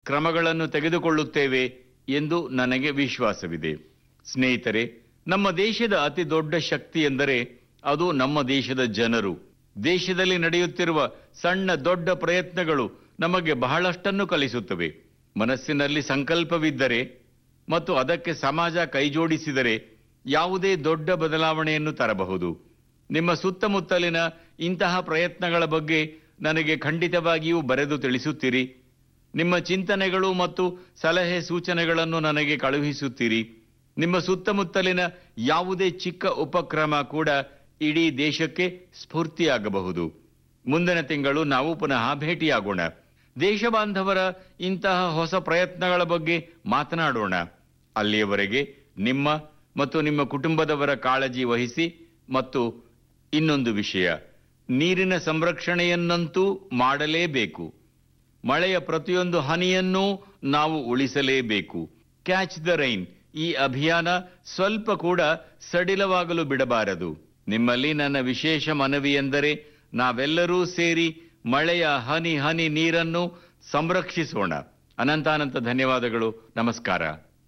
ಕ್ರಮಗಳನ್ನು ತೆಗೆದುಕೊಳ್ಳುತ್ತೇವೆ ಎಂದು ನನಗೆ ವಿಶ್ವಾಸವಿದೆ ಸ್ನೇಹಿತರೆ ನಮ್ಮ ದೇಶದ ಅತಿ ದೊಡ್ಡ ಶಕ್ತಿ ಎಂದರೆ ಅದು ನಮ್ಮ ದೇಶದ ಜನರು ದೇಶದಲ್ಲಿ ನಡೆಯುತ್ತಿರುವ ಸಣ್ಣ ದೊಡ್ಡ ಪ್ರಯತ್ನಗಳು ನಮಗೆ ಬಹಳಷ್ಟನ್ನು ಕಲಿಸುತ್ತವೆ ಮನಸ್ಸಿನಲ್ಲಿ ಸಂಕಲ್ಪವಿದ್ದರೆ ಮತ್ತು ಅದಕ್ಕೆ ಸಮಾಜ ಕೈಜೋಡಿಸಿದರೆ ಯಾವುದೇ ದೊಡ್ಡ ಬದಲಾವಣೆಯನ್ನು ತರಬಹುದು ನಿಮ್ಮ ಸುತ್ತಮುತ್ತಲಿನ ಇಂತಹ ಪ್ರಯತ್ನಗಳ ಬಗ್ಗೆ ನನಗೆ ಖಂಡಿತವಾಗಿಯೂ ಬರೆದು ತಿಳಿಸುತ್ತೀರಿ ನಿಮ್ಮ ಚಿಂತನೆಗಳು ಮತ್ತು ಸಲಹೆ ಸೂಚನೆಗಳನ್ನು ನನಗೆ ಕಳುಹಿಸುತ್ತೀರಿ ನಿಮ್ಮ ಸುತ್ತಮುತ್ತಲಿನ ಯಾವುದೇ ಚಿಕ್ಕ ಉಪಕ್ರಮ ಕೂಡ ಇಡೀ ದೇಶಕ್ಕೆ ಸ್ಫೂರ್ತಿಯಾಗಬಹುದು ಮುಂದಿನ ತಿಂಗಳು ನಾವು ಪುನಃ ಭೇಟಿಯಾಗೋಣ ದೇಶ ಬಾಂಧವರ ಇಂತಹ ಹೊಸ ಪ್ರಯತ್ನಗಳ ಬಗ್ಗೆ ಮಾತನಾಡೋಣ ಅಲ್ಲಿಯವರೆಗೆ ನಿಮ್ಮ ಮತ್ತು ನಿಮ್ಮ ಕುಟುಂಬದವರ ಕಾಳಜಿ ವಹಿಸಿ ಮತ್ತು ಇನ್ನೊಂದು ವಿಷಯ ನೀರಿನ ಸಂರಕ್ಷಣೆಯನ್ನಂತೂ ಮಾಡಲೇಬೇಕು ಮಳೆಯ ಪ್ರತಿಯೊಂದು ಹನಿಯನ್ನೂ ನಾವು ಉಳಿಸಲೇಬೇಕು ಕ್ಯಾಚ್ ದ ರೈನ್ ಈ ಅಭಿಯಾನ ಸ್ವಲ್ಪ ಕೂಡ ಸಡಿಲವಾಗಲು ಬಿಡಬಾರದು ನಿಮ್ಮಲ್ಲಿ ನನ್ನ ವಿಶೇಷ ಮನವಿ ಎಂದರೆ ನಾವೆಲ್ಲರೂ ಸೇರಿ ಮಳೆಯ ಹನಿ ಹನಿ ನೀರನ್ನು ಸಂರಕ್ಷಿಸೋಣ ಅನಂತಾನಂತ ಧನ್ಯವಾದಗಳು ನಮಸ್ಕಾರ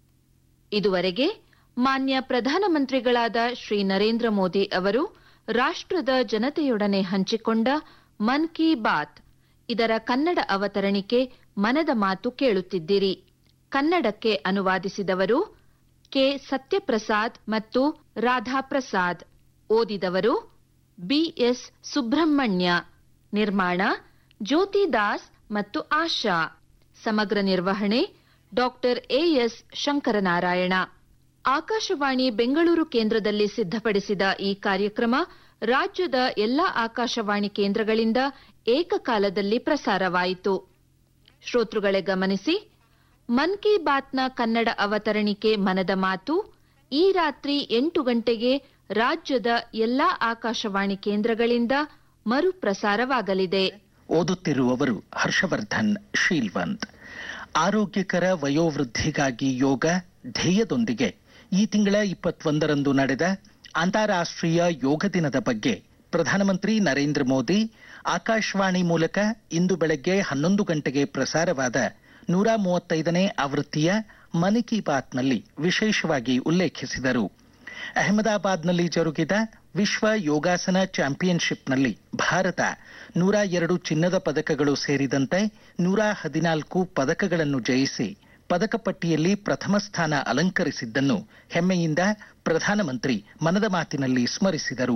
ಇದುವರೆಗೆ ಮಾನ್ಯ ಪ್ರಧಾನಮಂತ್ರಿಗಳಾದ ಶ್ರೀ ನರೇಂದ್ರ ಮೋದಿ ಅವರು ರಾಷ್ಟ್ರದ ಜನತೆಯೊಡನೆ ಹಂಚಿಕೊಂಡ ಮನ್ ಕಿ ಬಾತ್ ಇದರ ಕನ್ನಡ ಅವತರಣಿಕೆ ಮನದ ಮಾತು ಕೇಳುತ್ತಿದ್ದಿರಿ ಕನ್ನಡಕ್ಕೆ ಅನುವಾದಿಸಿದವರು ಕೆ ಸತ್ಯಪ್ರಸಾದ್ ಮತ್ತು ರಾಧಾಪ್ರಸಾದ್ ಓದಿದವರು ಬಿಎಸ್ ಸುಬ್ರಹ್ಮಣ್ಯ ನಿರ್ಮಾಣ ಜ್ಯೋತಿ ದಾಸ್ ಮತ್ತು ಆಶಾ ಸಮಗ್ರ ನಿರ್ವಹಣೆ ಡಾಕ್ಟರ್ ಎಎಸ್ ಶಂಕರನಾರಾಯಣ ಆಕಾಶವಾಣಿ ಬೆಂಗಳೂರು ಕೇಂದ್ರದಲ್ಲಿ ಸಿದ್ಧಪಡಿಸಿದ ಈ ಕಾರ್ಯಕ್ರಮ ರಾಜ್ಯದ ಎಲ್ಲಾ ಆಕಾಶವಾಣಿ ಕೇಂದ್ರಗಳಿಂದ ಏಕಕಾಲದಲ್ಲಿ ಪ್ರಸಾರವಾಯಿತು ಶ್ರೋತೃಗಳೇ ಗಮನಿಸಿ ಮನ್ ಕಿ ಬಾತ್ನ ಕನ್ನಡ ಅವತರಣಿಕೆ ಮನದ ಮಾತು ಈ ರಾತ್ರಿ ಎಂಟು ಗಂಟೆಗೆ ರಾಜ್ಯದ ಎಲ್ಲಾ ಆಕಾಶವಾಣಿ ಕೇಂದ್ರಗಳಿಂದ ಮರುಪ್ರಸಾರವಾಗಲಿದೆ ಓದುತ್ತಿರುವವರು ಹರ್ಷವರ್ಧನ್ ಶೀಲ್ವಂತ್ ಆರೋಗ್ಯಕರ ವಯೋವೃದ್ಧಿಗಾಗಿ ಯೋಗ ಧ್ಯೇಯದೊಂದಿಗೆ ಈ ತಿಂಗಳ ಇಪ್ಪತ್ತೊಂದರಂದು ನಡೆದ ಅಂತಾರಾಷ್ಟ್ರೀಯ ಯೋಗ ದಿನದ ಬಗ್ಗೆ ಪ್ರಧಾನಮಂತ್ರಿ ನರೇಂದ್ರ ಮೋದಿ ಆಕಾಶವಾಣಿ ಮೂಲಕ ಇಂದು ಬೆಳಗ್ಗೆ ಹನ್ನೊಂದು ಗಂಟೆಗೆ ಪ್ರಸಾರವಾದ ನೂರ ಮೂವತ್ತೈದನೇ ಆವೃತ್ತಿಯ ಮನ್ ಕಿ ಬಾತ್ನಲ್ಲಿ ವಿಶೇಷವಾಗಿ ಉಲ್ಲೇಖಿಸಿದರು ಅಹಮದಾಬಾದ್ನಲ್ಲಿ ಜರುಗಿದ ವಿಶ್ವ ಯೋಗಾಸನ ಚಾಂಪಿಯನ್ಶಿಪ್ನಲ್ಲಿ ಭಾರತ ನೂರ ಎರಡು ಚಿನ್ನದ ಪದಕಗಳು ಸೇರಿದಂತೆ ನೂರ ಹದಿನಾಲ್ಕು ಪದಕಗಳನ್ನು ಜಯಿಸಿ ಪದಕ ಪಟ್ಟಿಯಲ್ಲಿ ಪ್ರಥಮ ಸ್ಥಾನ ಅಲಂಕರಿಸಿದ್ದನ್ನು ಹೆಮ್ಮೆಯಿಂದ ಪ್ರಧಾನಮಂತ್ರಿ ಮನದ ಮಾತಿನಲ್ಲಿ ಸ್ಮರಿಸಿದರು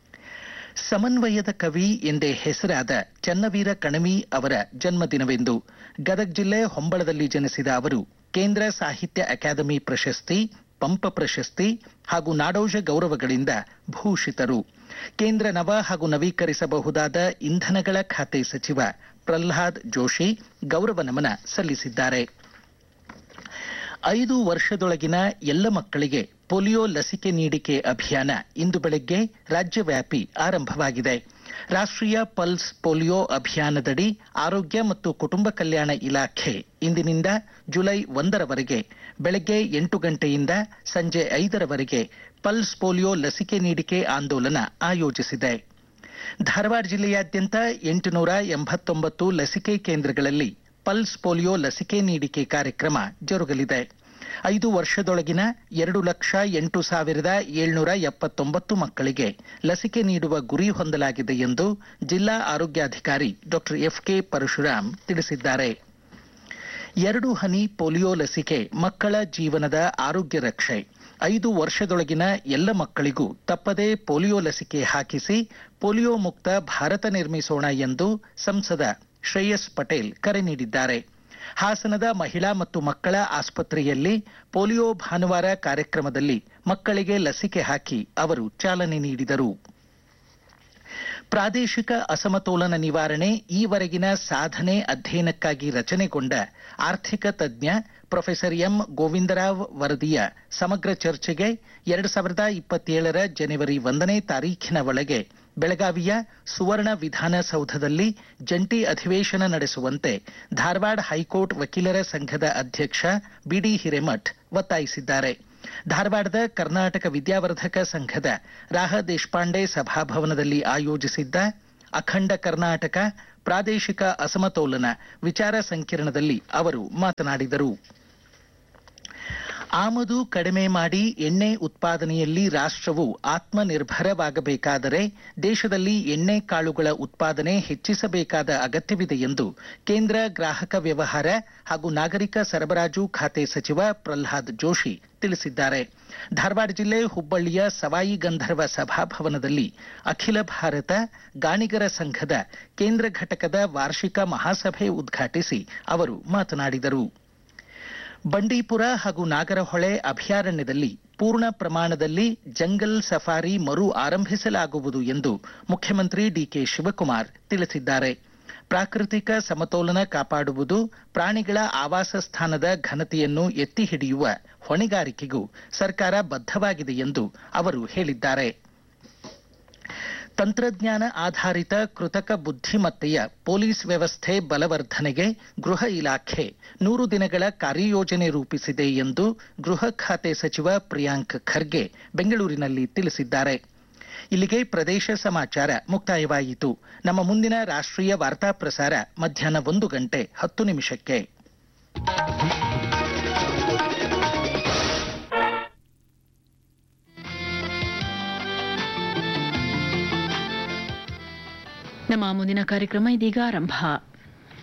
ಸಮನ್ವಯದ ಕವಿ ಎಂದೇ ಹೆಸರಾದ ಚನ್ನವೀರ ಕಣವಿ ಅವರ ಜನ್ಮದಿನವೆಂದು ಗದಗ ಜಿಲ್ಲೆ ಹೊಂಬಳದಲ್ಲಿ ಜನಿಸಿದ ಅವರು ಕೇಂದ್ರ ಸಾಹಿತ್ಯ ಅಕಾಡೆಮಿ ಪ್ರಶಸ್ತಿ ಪಂಪ ಪ್ರಶಸ್ತಿ ಹಾಗೂ ನಾಡೋಜ ಗೌರವಗಳಿಂದ ಭೂಷಿತರು ಕೇಂದ್ರ ನವ ಹಾಗೂ ನವೀಕರಿಸಬಹುದಾದ ಇಂಧನಗಳ ಖಾತೆ ಸಚಿವ ಪ್ರಹ್ಲಾದ್ ಜೋಶಿ ಗೌರವ ನಮನ ಸಲ್ಲಿಸಿದ್ದಾರೆ ಐದು ವರ್ಷದೊಳಗಿನ ಎಲ್ಲ ಮಕ್ಕಳಿಗೆ ಪೋಲಿಯೋ ಲಸಿಕೆ ನೀಡಿಕೆ ಅಭಿಯಾನ ಇಂದು ಬೆಳಗ್ಗೆ ರಾಜ್ಯವ್ಯಾಪಿ ಆರಂಭವಾಗಿದೆ ರಾಷ್ಟ್ರೀಯ ಪಲ್ಸ್ ಪೋಲಿಯೋ ಅಭಿಯಾನದಡಿ ಆರೋಗ್ಯ ಮತ್ತು ಕುಟುಂಬ ಕಲ್ಯಾಣ ಇಲಾಖೆ ಇಂದಿನಿಂದ ಜುಲೈ ಒಂದರವರೆಗೆ ಬೆಳಗ್ಗೆ ಎಂಟು ಗಂಟೆಯಿಂದ ಸಂಜೆ ಐದರವರೆಗೆ ಪಲ್ಸ್ ಪೋಲಿಯೋ ಲಸಿಕೆ ನೀಡಿಕೆ ಆಂದೋಲನ ಆಯೋಜಿಸಿದೆ ಧಾರವಾಡ ಜಿಲ್ಲೆಯಾದ್ಯಂತ ಎಂಟುನೂರ ಎಂಬತ್ತೊಂಬತ್ತು ಲಸಿಕೆ ಕೇಂದ್ರಗಳಲ್ಲಿ ಪಲ್ಸ್ ಪೋಲಿಯೋ ಲಸಿಕೆ ನೀಡಿಕೆ ಕಾರ್ಯಕ್ರಮ ಜರುಗಲಿದೆ ಐದು ವರ್ಷದೊಳಗಿನ ಎರಡು ಲಕ್ಷ ಎಂಟು ಸಾವಿರದ ಏಳ್ನೂರ ಎಪ್ಪತ್ತೊಂಬತ್ತು ಮಕ್ಕಳಿಗೆ ಲಸಿಕೆ ನೀಡುವ ಗುರಿ ಹೊಂದಲಾಗಿದೆ ಎಂದು ಜಿಲ್ಲಾ ಆರೋಗ್ಯಾಧಿಕಾರಿ ಡಾಕ್ಟರ್ ಎಫ್ಕೆ ಪರಶುರಾಮ್ ತಿಳಿಸಿದ್ದಾರೆ ಎರಡು ಹನಿ ಪೋಲಿಯೋ ಲಸಿಕೆ ಮಕ್ಕಳ ಜೀವನದ ಆರೋಗ್ಯ ರಕ್ಷೆ ಐದು ವರ್ಷದೊಳಗಿನ ಎಲ್ಲ ಮಕ್ಕಳಿಗೂ ತಪ್ಪದೇ ಪೋಲಿಯೋ ಲಸಿಕೆ ಹಾಕಿಸಿ ಪೋಲಿಯೋ ಮುಕ್ತ ಭಾರತ ನಿರ್ಮಿಸೋಣ ಎಂದು ಸಂಸದ ಶ್ರೇಯಸ್ ಪಟೇಲ್ ಕರೆ ನೀಡಿದ್ದಾರೆ ಹಾಸನದ ಮಹಿಳಾ ಮತ್ತು ಮಕ್ಕಳ ಆಸ್ಪತ್ರೆಯಲ್ಲಿ ಪೋಲಿಯೋ ಭಾನುವಾರ ಕಾರ್ಯಕ್ರಮದಲ್ಲಿ ಮಕ್ಕಳಿಗೆ ಲಸಿಕೆ ಹಾಕಿ ಅವರು ಚಾಲನೆ ನೀಡಿದರು ಪ್ರಾದೇಶಿಕ ಅಸಮತೋಲನ ನಿವಾರಣೆ ಈವರೆಗಿನ ಸಾಧನೆ ಅಧ್ಯಯನಕ್ಕಾಗಿ ರಚನೆಗೊಂಡ ಆರ್ಥಿಕ ತಜ್ಞ ಪ್ರೊಫೆಸರ್ ಎಂ ಗೋವಿಂದರಾವ್ ವರದಿಯ ಸಮಗ್ರ ಚರ್ಚೆಗೆ ಎರಡು ಸಾವಿರದ ಇಪ್ಪತ್ತೇಳರ ಜನವರಿ ಒಂದನೇ ತಾರೀಖಿನ ಒಳಗೆ ಬೆಳಗಾವಿಯ ಸುವರ್ಣ ವಿಧಾನಸೌಧದಲ್ಲಿ ಜಂಟಿ ಅಧಿವೇಶನ ನಡೆಸುವಂತೆ ಧಾರವಾಡ ಹೈಕೋರ್ಟ್ ವಕೀಲರ ಸಂಘದ ಅಧ್ಯಕ್ಷ ಬಿಡಿ ಹಿರೇಮಠ್ ಒತ್ತಾಯಿಸಿದ್ದಾರೆ ಧಾರವಾಡದ ಕರ್ನಾಟಕ ವಿದ್ಯಾವರ್ಧಕ ಸಂಘದ ರಾಹ ದೇಶಪಾಂಡೆ ಸಭಾಭವನದಲ್ಲಿ ಆಯೋಜಿಸಿದ್ದ ಅಖಂಡ ಕರ್ನಾಟಕ ಪ್ರಾದೇಶಿಕ ಅಸಮತೋಲನ ವಿಚಾರ ಸಂಕಿರಣದಲ್ಲಿ ಅವರು ಮಾತನಾಡಿದರು ಆಮದು ಕಡಿಮೆ ಮಾಡಿ ಎಣ್ಣೆ ಉತ್ಪಾದನೆಯಲ್ಲಿ ರಾಷ್ಟ್ರವು ಆತ್ಮನಿರ್ಭರವಾಗಬೇಕಾದರೆ ದೇಶದಲ್ಲಿ ಎಣ್ಣೆ ಕಾಳುಗಳ ಉತ್ಪಾದನೆ ಹೆಚ್ಚಿಸಬೇಕಾದ ಅಗತ್ಯವಿದೆ ಎಂದು ಕೇಂದ್ರ ಗ್ರಾಹಕ ವ್ಯವಹಾರ ಹಾಗೂ ನಾಗರಿಕ ಸರಬರಾಜು ಖಾತೆ ಸಚಿವ ಪ್ರಹ್ಲಾದ್ ಜೋಶಿ ತಿಳಿಸಿದ್ದಾರೆ ಧಾರವಾಡ ಜಿಲ್ಲೆ ಹುಬ್ಬಳ್ಳಿಯ ಸವಾಯಿ ಗಂಧರ್ವ ಸಭಾಭವನದಲ್ಲಿ ಅಖಿಲ ಭಾರತ ಗಾಣಿಗರ ಸಂಘದ ಕೇಂದ್ರ ಘಟಕದ ವಾರ್ಷಿಕ ಮಹಾಸಭೆ ಉದ್ಘಾಟಿಸಿ ಅವರು ಮಾತನಾಡಿದರು ಬಂಡೀಪುರ ಹಾಗೂ ನಾಗರಹೊಳೆ ಅಭಯಾರಣ್ಯದಲ್ಲಿ ಪೂರ್ಣ ಪ್ರಮಾಣದಲ್ಲಿ ಜಂಗಲ್ ಸಫಾರಿ ಮರು ಆರಂಭಿಸಲಾಗುವುದು ಎಂದು ಮುಖ್ಯಮಂತ್ರಿ ಡಿಕೆ ಶಿವಕುಮಾರ್ ತಿಳಿಸಿದ್ದಾರೆ ಪ್ರಾಕೃತಿಕ ಸಮತೋಲನ ಕಾಪಾಡುವುದು ಪ್ರಾಣಿಗಳ ಆವಾಸ ಸ್ಥಾನದ ಘನತೆಯನ್ನು ಎತ್ತಿ ಹಿಡಿಯುವ ಹೊಣೆಗಾರಿಕೆಗೂ ಸರ್ಕಾರ ಬದ್ಧವಾಗಿದೆ ಎಂದು ಅವರು ಹೇಳಿದ್ದಾರೆ ತಂತ್ರಜ್ಞಾನ ಆಧಾರಿತ ಕೃತಕ ಬುದ್ಧಿಮತ್ತೆಯ ಪೊಲೀಸ್ ವ್ಯವಸ್ಥೆ ಬಲವರ್ಧನೆಗೆ ಗೃಹ ಇಲಾಖೆ ನೂರು ದಿನಗಳ ಕಾರ್ಯಯೋಜನೆ ರೂಪಿಸಿದೆ ಎಂದು ಗೃಹ ಖಾತೆ ಸಚಿವ ಪ್ರಿಯಾಂಕ್ ಖರ್ಗೆ ಬೆಂಗಳೂರಿನಲ್ಲಿ ತಿಳಿಸಿದ್ದಾರೆ ಇಲ್ಲಿಗೆ ಪ್ರದೇಶ ಸಮಾಚಾರ ಮುಕ್ತಾಯವಾಯಿತು ನಮ್ಮ ಮುಂದಿನ ರಾಷ್ಟ್ರೀಯ ವಾರ್ತಾ ಪ್ರಸಾರ ಮಧ್ಯಾಹ್ನ ಒಂದು ಗಂಟೆ ಹತ್ತು ನಿಮಿಷಕ್ಕೆ ನಮ್ಮ ಮುಂದಿನ ಕಾರ್ಯಕ್ರಮ ಇದೀಗ ಆರಂಭ